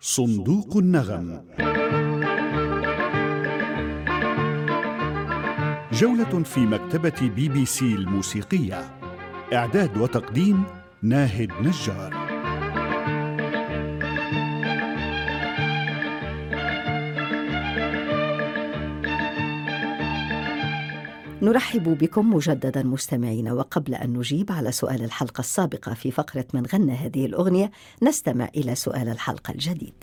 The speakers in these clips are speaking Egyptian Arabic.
صندوق النغم جولة في مكتبة بي بي سي الموسيقية إعداد وتقديم ناهد نجار نرحب بكم مجددا مستمعين وقبل ان نجيب على سؤال الحلقه السابقه في فقره من غنى هذه الاغنيه نستمع الى سؤال الحلقه الجديد.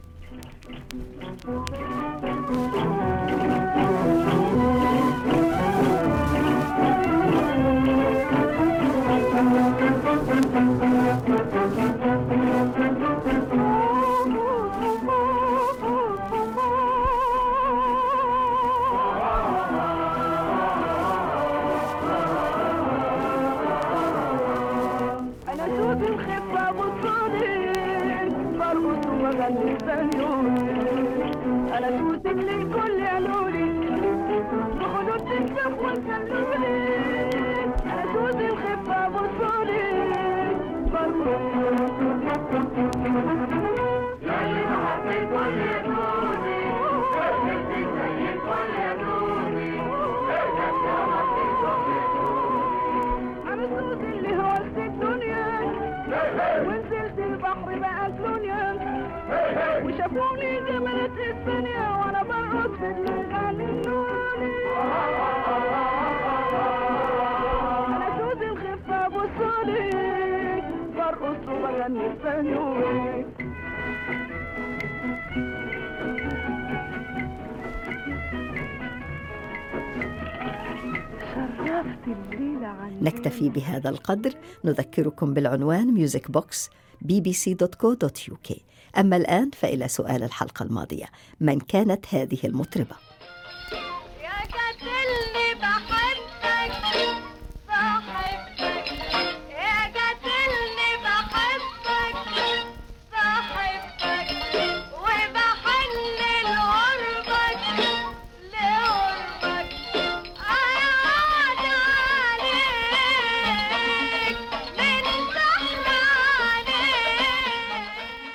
انا صوت الخفة بالصديق برقص وبغني الزيون انا صوت اللي الكل يعلولي بخدود تكتب وتسلوني انا صوت الخفة بالصديق برقص زي ما حبيت كل يدوني زي الكل يدوني انا صوت اللي هوست الدنيا ونزلت البحر بقى الدنيا وشافوني جملت اسبانيا وانا برقص في الليل النوني انا صوت الخفة بصالي برقص وبغني اسبانيولي شرفت الليلة عن نكتفي بهذا القدر نذكركم بالعنوان ميوزك بوكس bbc.co.uk أما الآن فإلى سؤال الحلقة الماضية من كانت هذه المطربة؟ يا قاتلني بحبك بحبك يا قاتلني بحبك بحبك وبحن لقربك لقربك أعاد عليك من سحر عليك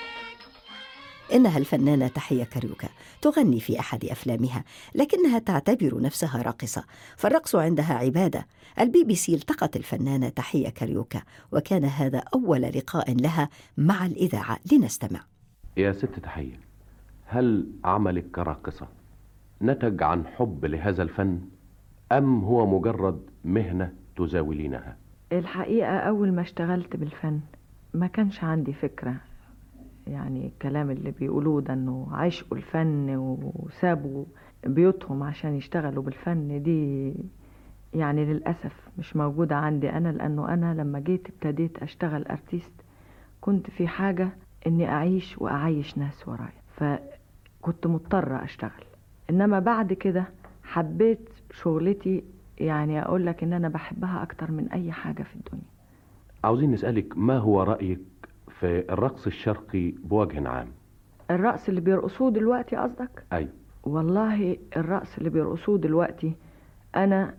إنها الفنانة تحية كاريوكا تغني في أحد أفلامها لكنها تعتبر نفسها راقصة فالرقص عندها عبادة البي بي سي التقت الفنانة تحية كاريوكا وكان هذا أول لقاء لها مع الإذاعة لنستمع يا ست تحية هل عملك كراقصة نتج عن حب لهذا الفن أم هو مجرد مهنة تزاولينها الحقيقة أول ما اشتغلت بالفن ما كانش عندي فكرة يعني الكلام اللي بيقولوه ده انه عشقوا الفن وسابوا بيوتهم عشان يشتغلوا بالفن دي يعني للأسف مش موجودة عندي أنا لأنه أنا لما جيت ابتديت أشتغل أرتيست كنت في حاجة إني أعيش وأعيش ناس ورايا فكنت مضطرة أشتغل إنما بعد كده حبيت شغلتي يعني أقول لك إن أنا بحبها أكتر من أي حاجة في الدنيا عاوزين نسألك ما هو رأيك في الرقص الشرقي بوجه عام الرقص اللي بيرقصوه دلوقتي قصدك؟ أي والله الرقص اللي بيرقصوه دلوقتي أنا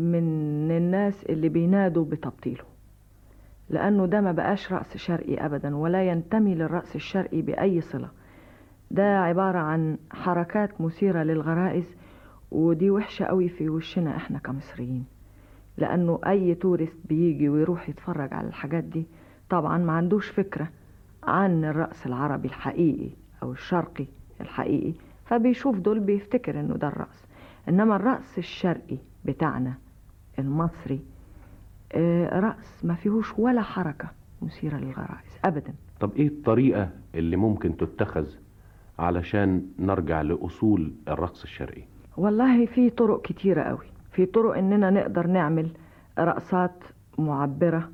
من الناس اللي بينادوا بتبطيله لأنه ده ما بقاش رقص شرقي أبدا ولا ينتمي للرقص الشرقي بأي صلة ده عبارة عن حركات مثيرة للغرائز ودي وحشة قوي في وشنا احنا كمصريين لأنه أي تورست بيجي ويروح يتفرج على الحاجات دي طبعا ما عندوش فكرة عن الرقص العربي الحقيقي أو الشرقي الحقيقي فبيشوف دول بيفتكر إنه ده الرقص إنما الرقص الشرقي بتاعنا المصري آه، رقص ما فيهوش ولا حركة مثيرة للغرائز أبدا طب إيه الطريقة اللي ممكن تتخذ علشان نرجع لأصول الرقص الشرقي والله في طرق كتيرة قوي في طرق إننا نقدر نعمل رقصات معبرة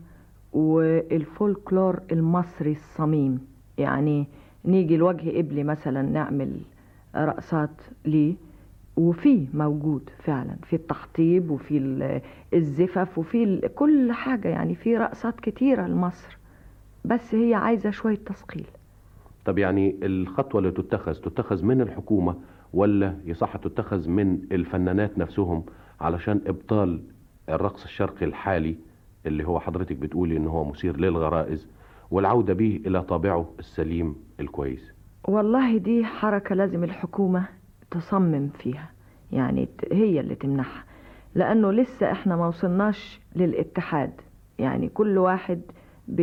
والفولكلور المصري الصميم يعني نيجي لوجه قبلي مثلا نعمل رقصات ليه وفي موجود فعلا في التحطيب وفي ال- الزفف وفي ال- كل حاجة يعني في رقصات كتيرة لمصر بس هي عايزة شوية تثقيل طب يعني الخطوة اللي تتخذ تتخذ من الحكومة ولا يصح تتخذ من الفنانات نفسهم علشان إبطال الرقص الشرقي الحالي اللي هو حضرتك بتقولي ان هو مثير للغرائز والعودة به الى طابعه السليم الكويس والله دي حركة لازم الحكومة تصمم فيها يعني ت- هي اللي تمنحها لأنه لسه احنا ما وصلناش للاتحاد يعني كل واحد ب...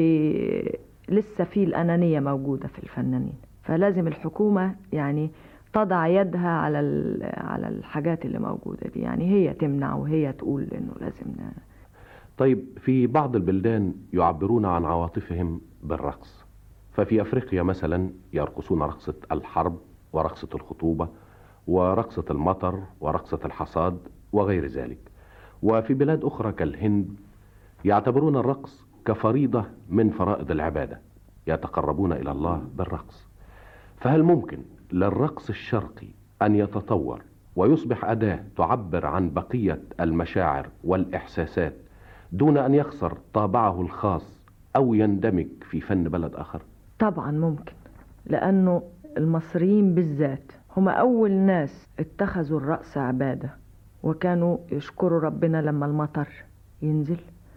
لسه في الأنانية موجودة في الفنانين فلازم الحكومة يعني تضع يدها على ال... على الحاجات اللي موجودة دي يعني هي تمنع وهي تقول إنه لازم ن... طيب في بعض البلدان يعبرون عن عواطفهم بالرقص ففي افريقيا مثلا يرقصون رقصه الحرب ورقصه الخطوبه ورقصه المطر ورقصه الحصاد وغير ذلك وفي بلاد اخرى كالهند يعتبرون الرقص كفريضه من فرائض العباده يتقربون الى الله بالرقص فهل ممكن للرقص الشرقي ان يتطور ويصبح اداه تعبر عن بقيه المشاعر والاحساسات دون ان يخسر طابعه الخاص او يندمج في فن بلد اخر طبعا ممكن لأنه المصريين بالذات هم أول ناس اتخذوا الرقص عبادة وكانوا يشكروا ربنا لما المطر ينزل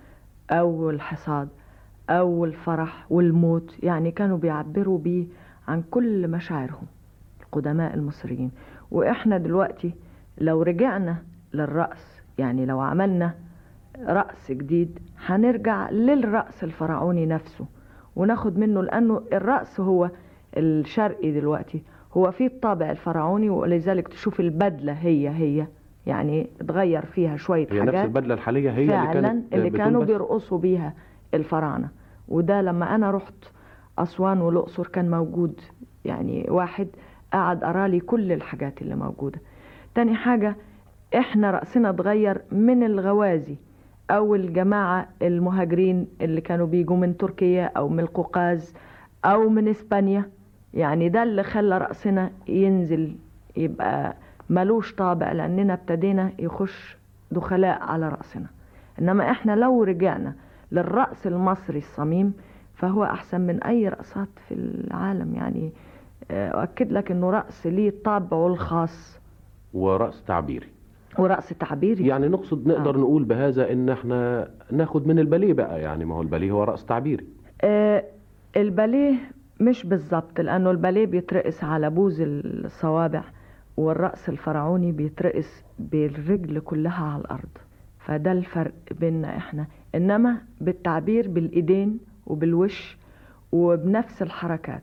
أو الحصاد أو الفرح والموت يعني كانوا بيعبروا بيه عن كل مشاعرهم القدماء المصريين وإحنا دلوقتي لو رجعنا للرقص يعني لو عملنا رقص جديد هنرجع للرقص الفرعوني نفسه وناخد منه لأنه الرقص هو الشرقي دلوقتي هو فيه الطابع الفرعوني ولذلك تشوف البدلة هي هي يعني اتغير فيها شوية هي حاجات نفس البدله الحاليه هي فعلا اللي كانت اللي كانوا بتلبس؟ بيرقصوا بيها الفراعنة وده لما أنا رحت أسوان والأقصر كان موجود يعني واحد قعد أرالي كل الحاجات اللي موجودة تاني حاجة إحنا رأسنا اتغير من الغوازي أو الجماعة المهاجرين اللي كانوا بيجوا من تركيا أو من القوقاز أو من إسبانيا يعني ده اللي خلى رأسنا ينزل يبقى ملوش طابع لأننا ابتدينا يخش دخلاء على رأسنا إنما إحنا لو رجعنا للرأس المصري الصميم فهو أحسن من أي رأسات في العالم يعني آه، أؤكد لك إنه رأس ليه طابعه الخاص ورقص تعبيري ورأس تعبيري يعني نقصد نقدر آه. نقول بهذا ان احنا ناخد من الباليه بقى يعني ما هو الباليه هو رقص تعبيري آه، الباليه مش بالظبط لأنه الباليه بيترقص على بوز الصوابع والرأس الفرعوني بيترقص بالرجل كلها على الأرض فده الفرق بيننا احنا إنما بالتعبير بالإيدين وبالوش وبنفس الحركات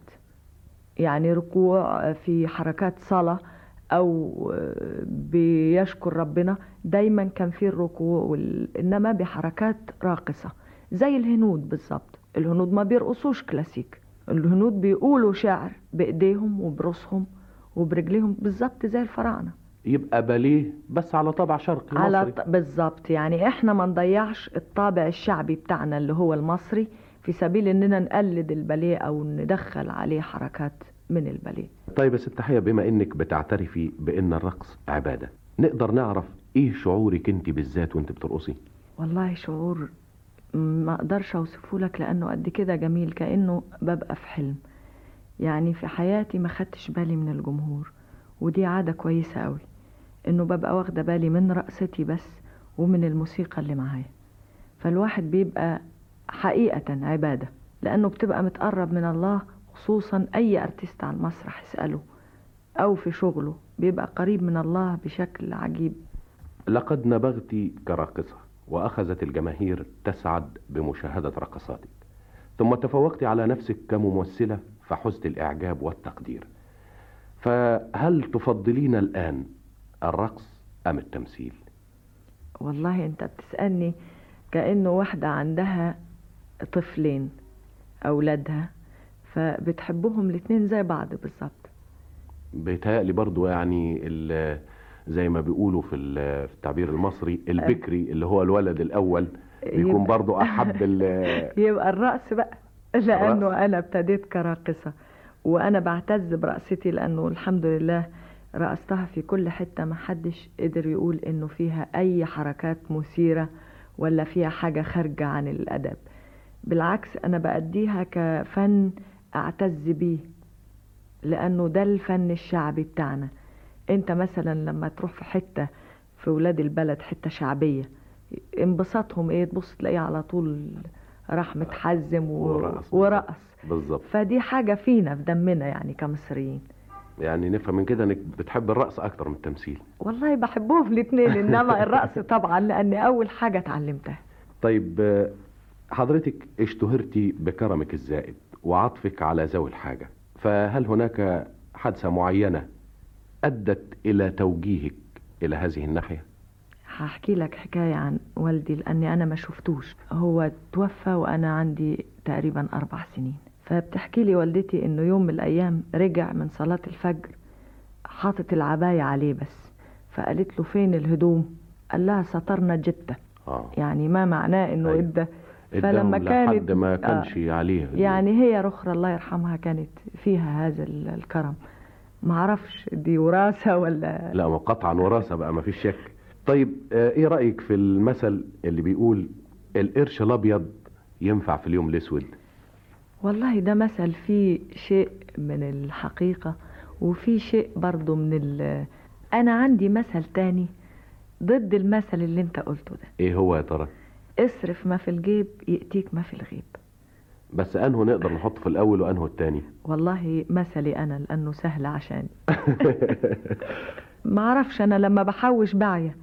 يعني ركوع في حركات صلاة أو آه، بيشكر ربنا دايما كان في الركوع وال... إنما بحركات راقصة زي الهنود بالظبط الهنود ما بيرقصوش كلاسيك الهنود بيقولوا شعر بإيديهم وبرصهم وبرجليهم بالظبط زي الفراعنة يبقى باليه بس على طابع شرقي على مصري ط- بالظبط يعني احنا ما نضيعش الطابع الشعبي بتاعنا اللي هو المصري في سبيل اننا نقلد الباليه او ندخل عليه حركات من الباليه طيب يا ست تحية بما انك بتعترفي بان الرقص عبادة نقدر نعرف ايه شعورك انت بالذات وانت بترقصي والله شعور ما اقدرش اوصفه لك لانه قد كده جميل كانه ببقى في حلم يعني في حياتي ما خدتش بالي من الجمهور ودي عادة كويسة قوي انه ببقى واخدة بالي من رقصتي بس ومن الموسيقى اللي معايا فالواحد بيبقى حقيقة عبادة لانه بتبقى متقرب من الله خصوصا اي ارتيست على المسرح يسأله او في شغله بيبقى قريب من الله بشكل عجيب لقد نبغت كراقصة وأخذت الجماهير تسعد بمشاهدة رقصاتك ثم تفوقت على نفسك كممثلة فحزت الإعجاب والتقدير فهل تفضلين الآن الرقص أم التمثيل؟ والله انت بتسألني كأنه واحدة عندها طفلين أولادها فبتحبهم الاتنين زي بعض بالظبط بيتهيألي برضو يعني ال- زي ما بيقولوا في ال- في التعبير المصري البكري اللي هو الولد الأول بيكون يبقى- برضو أحب ال- يبقى الرقص بقى لأنه أنا ابتديت كراقصة وأنا بعتز برقصتي لأنه الحمد لله رقصتها في كل حتة ما حدش قدر يقول إنه فيها أي حركات مثيرة ولا فيها حاجة خارجة عن الأدب بالعكس أنا بأديها كفن أعتز بيه لأنه ده الفن الشعبي بتاعنا أنت مثلا لما تروح في حتة في ولاد البلد حتة شعبية انبساطهم ايه تبص تلاقيه على طول راح متحزم و... ورقص. ورقص بالظبط فدي حاجة فينا في دمنا يعني كمصريين يعني نفهم من كده انك بتحب الرقص اكتر من التمثيل والله بحبهم الاثنين انما الرقص طبعا لاني اول حاجة اتعلمتها طيب آه، حضرتك اشتهرتي بكرمك الزائد وعطفك على ذوي الحاجة فهل هناك حادثة معينة أدت إلى توجيهك إلى هذه الناحية؟ هحكي لك حكاية عن والدي لأني أنا ما شفتوش هو توفى وأنا عندي تقريبا أربع سنين فبتحكي لي والدتي إنه يوم من الأيام رجع من صلاة الفجر حاطط العباية عليه بس فقالت له فين الهدوم قال لها سطرنا جتة آه يعني ما معناه إنه أيوة. إدى فلما فلما لحد كانت ما آه، كانش عليه يعني هي رخرة الله يرحمها كانت فيها هذا ال- الكرم معرفش دي وراثة ولا لا ما قطعا وراثة بقى ما فيش شك طيب آه، ايه رأيك في المثل اللي بيقول القرش الابيض ينفع في اليوم الاسود والله ده مثل فيه شيء من الحقيقة وفي شيء برضو من ال أنا عندي مثل تاني ضد المثل اللي انت قلته ده ايه هو يا ترى اصرف ما في الجيب يأتيك ما في الغيب بس انه نقدر نحط في الاول وانه التاني والله مثلي أنا لأنه سهل عشاني معرفش أنا لما بحوش بعيا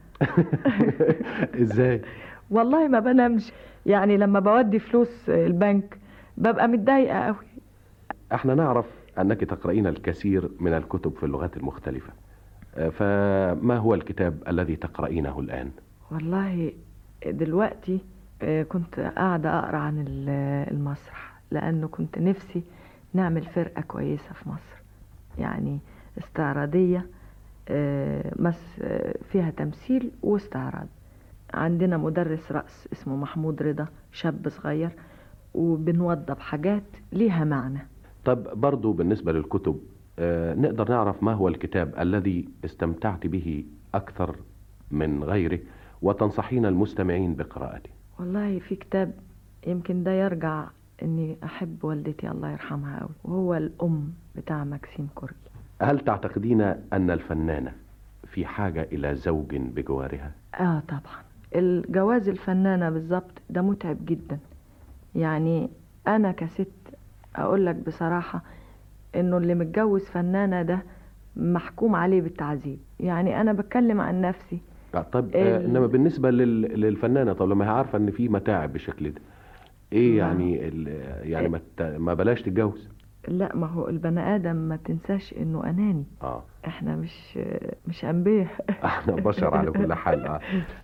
ازاي والله ما بنامش يعني لما بودي فلوس البنك ببقى متضايقة قوي احنا نعرف انك تقرأين الكثير من الكتب في اللغات المختلفة آه، فما هو الكتاب الذي تقرأينه الآن والله دلوقتي آه، كنت قاعدة أقرأ عن ال- المسرح لأنه كنت نفسي نعمل فرقة كويسة في مصر يعني استعراضية آه، مس آه، فيها تمثيل واستعراض عندنا مدرس رقص اسمه محمود رضا شاب صغير وبنوضب حاجات ليها معنى طب برضو بالنسبة للكتب آه، نقدر نعرف ما هو الكتاب الذي استمتعت به أكثر من غيره وتنصحين المستمعين بقراءته والله في كتاب يمكن ده يرجع اني احب والدتي الله يرحمها قوي وهو الام بتاع ماكسيم كوركي هل تعتقدين أن الفنانة في حاجة إلى زوج بجوارها؟ اه طبعا الجواز الفنانة بالظبط ده متعب جدا يعني انا كست اقول لك بصراحة انه اللي متجوز فنانة ده محكوم عليه بالتعذيب يعني انا بتكلم عن نفسي آه، طب آه، ال- إنما بالنسبة لل- للفنانة طب لما هي عارفة إن في متاعب بالشكل ده إيه ما- يعني ال- يعني ما, ت- ما بلاش تتجوز؟ لا ما هو البني ادم ما تنساش انه اناني آه احنا مش مش انبيه احنا بشر على كل حال آه.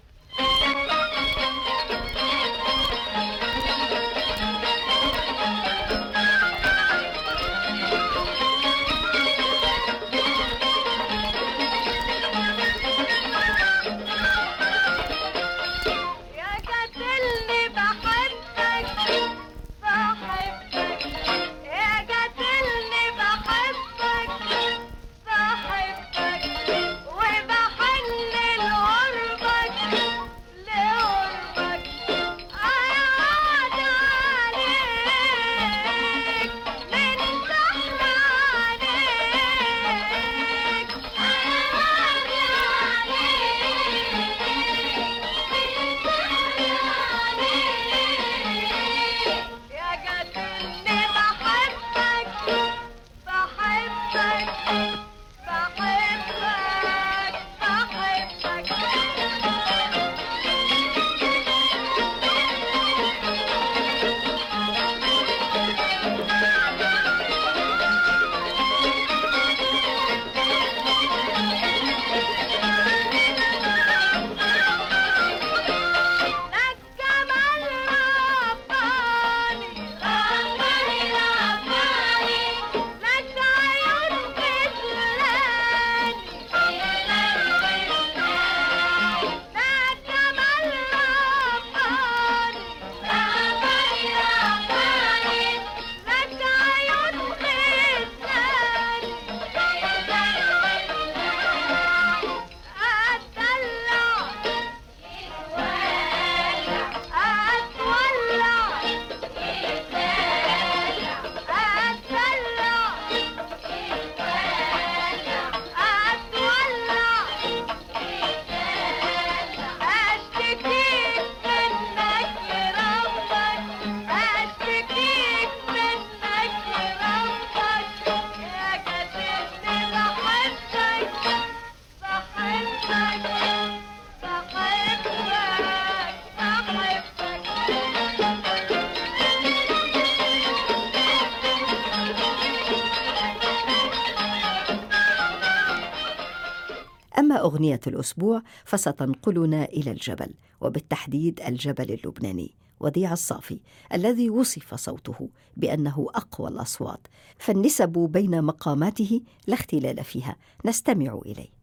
يا قاتلني بحبك بحبك يا قاتلني بحبك بحبك وبحلل قربك وأغنية الأسبوع فستنقلنا إلى الجبل وبالتحديد الجبل اللبناني وديع الصافي الذي وصف صوته بأنه أقوى الأصوات فالنسب بين مقاماته لا اختلال فيها نستمع إليه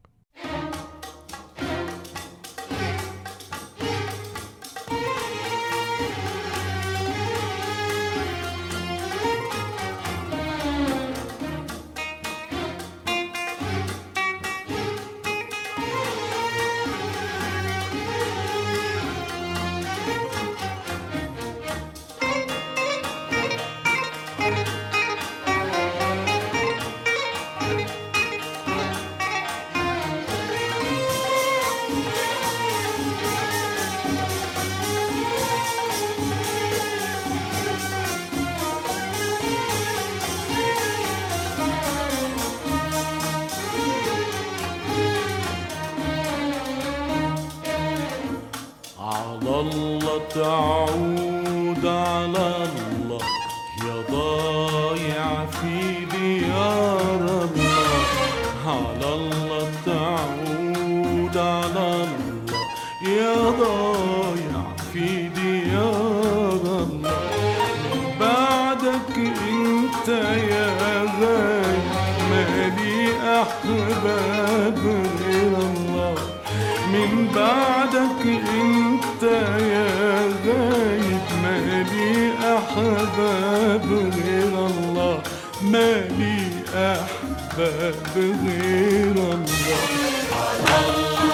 على الله تعود على الله يا ضايع في ديار الله على الله تعود على الله يا ضايع في ديار الله من بعدك انت يا غايب مالي احباب غير الله من بعدك انت يا غايب مالي احباب غير الله مالي احباب غير الله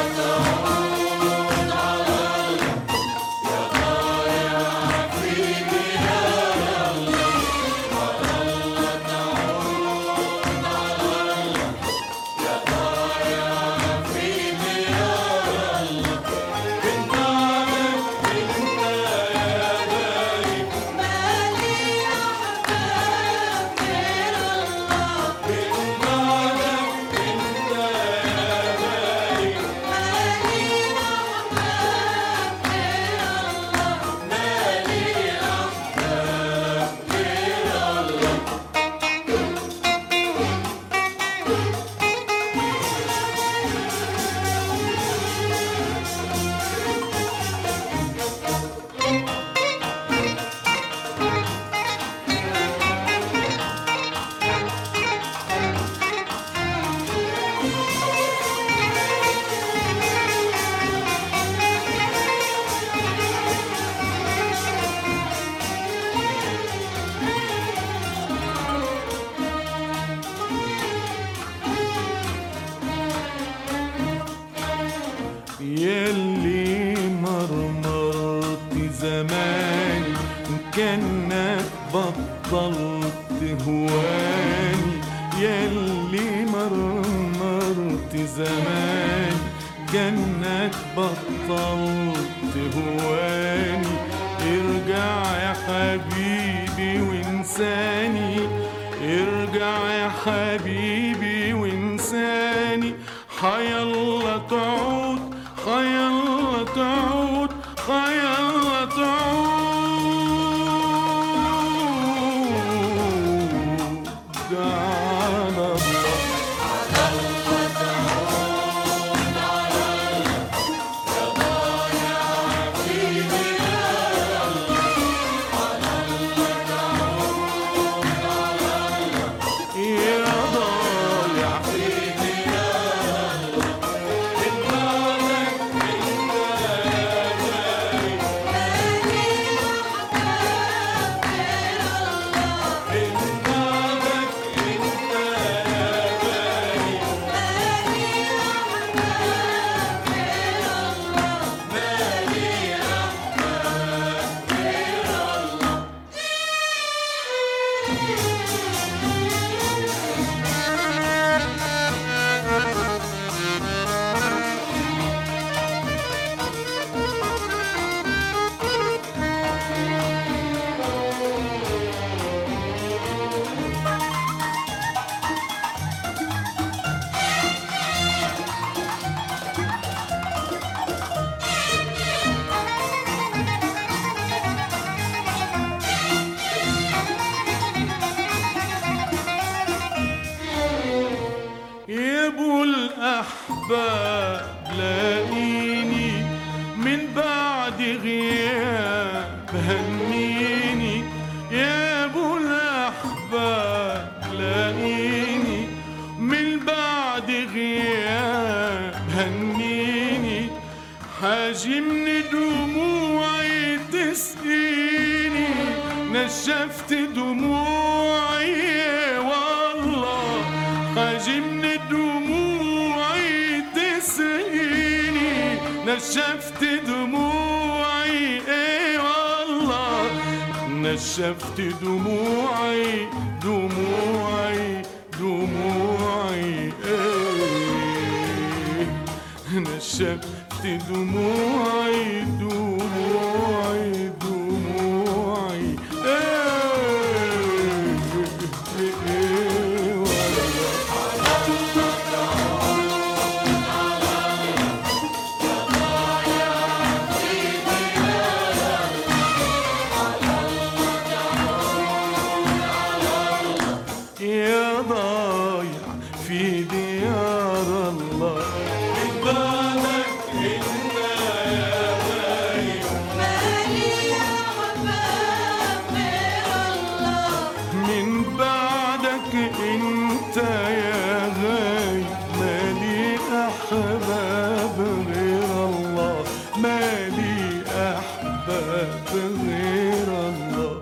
يلي مرمرت زمان كانك بطلت هواني يلي مرمرت زمان كانك بطلت هواني ارجع يا حبيبي وانساني ارجع يا حبيبي وانساني حيالله تعود حيالله تعود حيالله تعود على الله يا ضايع يبو الأحباب الغياب هنيني حاجمني دموعي تسقيني نشفت دموعي والله حاجمني دموعي تسقيني نشفت دموعي ايه والله نشفت دموعي دموعي دموعي ايه نشفت دموعي دموعي دموعي ايه ايه والله يا ضايع في ديار الله بالك انت يا غايب من بعدك انت يا غايب مالي احباب غير الله مالي احباب غير الله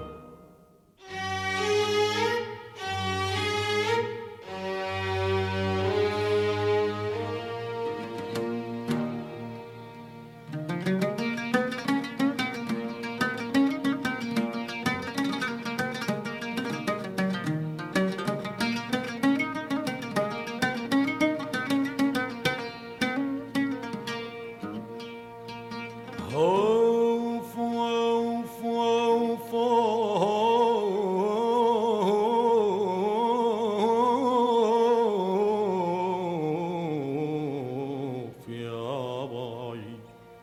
خوف ووف ووف ووف يا باي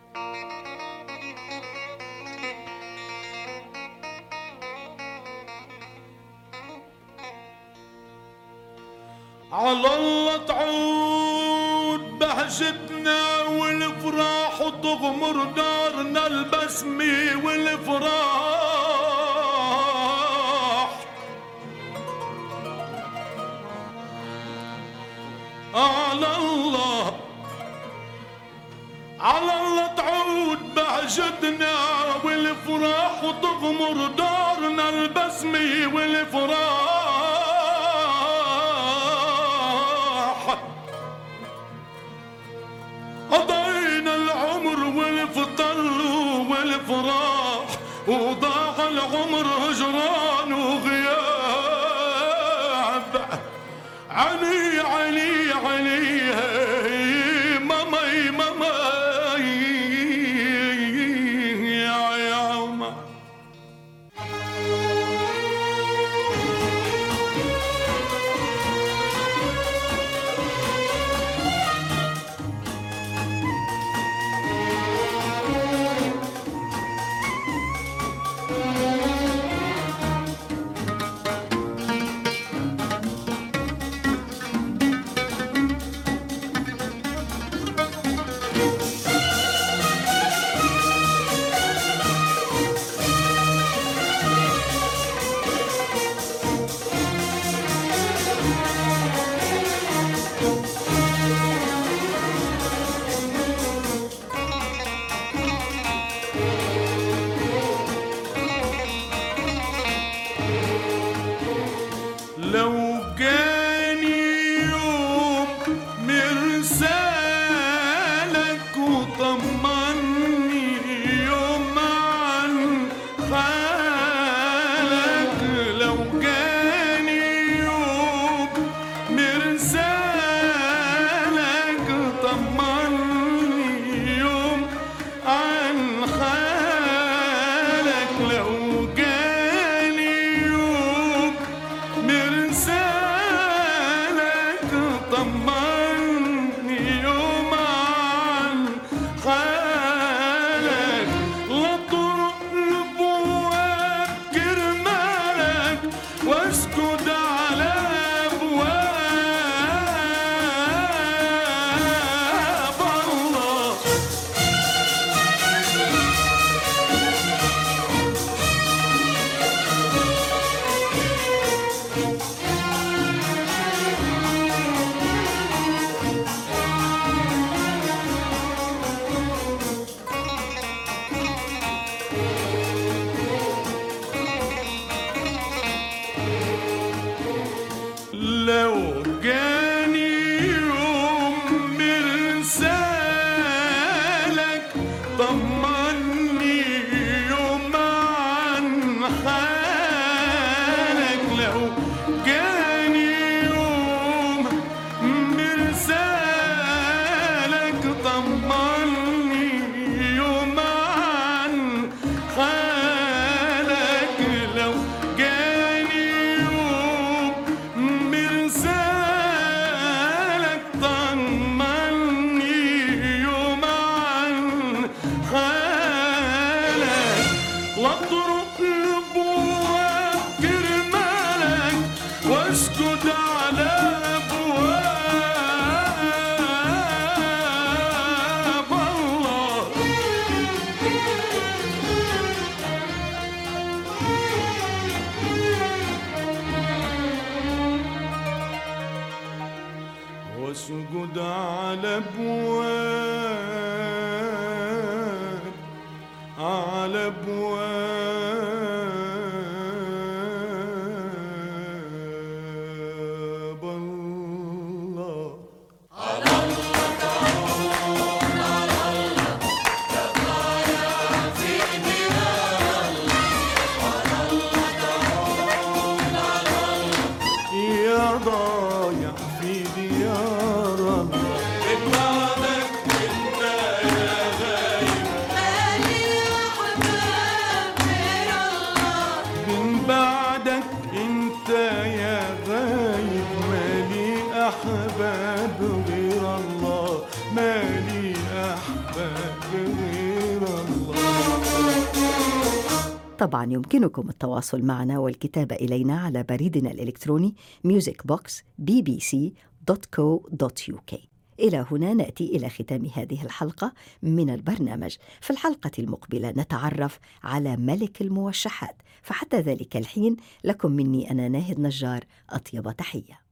على الله تعود بهجتنا والفراح وتغمر دارنا البسمة والفراح على الله على الله تعود بهجتنا والفراح وتغمر دارنا البسمة والفراح قضينا العمر والفطل والفراح وضاع العمر هجران وغياب علي علي علي ماما ماما يا يا عمر واسجد على ابواب على ابواب الله يا ضايع في ديار الله من بعدك انت يا غايب مالي احباب غير الله مالي احباب غير الله طبعا يمكنكم التواصل معنا والكتابة إلينا على بريدنا الإلكتروني musicbox.bbc.co.uk إلى هنا نأتي إلى ختام هذه الحلقة من البرنامج في الحلقة المقبلة نتعرف على ملك الموشحات فحتى ذلك الحين لكم مني أنا ناهد نجار أطيب تحية